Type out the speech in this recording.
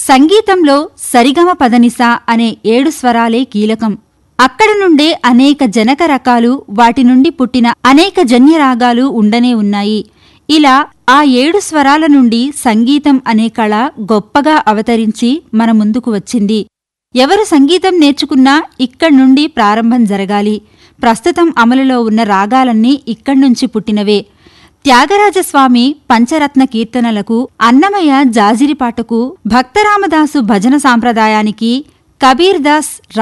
సంగీతంలో సరిగమ పదనిస అనే ఏడు స్వరాలే కీలకం అక్కడ నుండే అనేక జనక రకాలు వాటి నుండి పుట్టిన అనేక జన్యరాగాలు ఉండనే ఉన్నాయి ఇలా ఆ ఏడు స్వరాల నుండి సంగీతం అనే కళ గొప్పగా అవతరించి మన ముందుకు వచ్చింది ఎవరు సంగీతం నేర్చుకున్నా ఇక్కడ్నుండి ప్రారంభం జరగాలి ప్రస్తుతం అమలులో ఉన్న రాగాలన్నీ ఇక్కడ్నుంచి పుట్టినవే త్యాగరాజస్వామి పంచరత్న కీర్తనలకు అన్నమయ్య జాజిరిపాటకు భక్తరామదాసు భజన సాంప్రదాయానికి కబీర్దాస్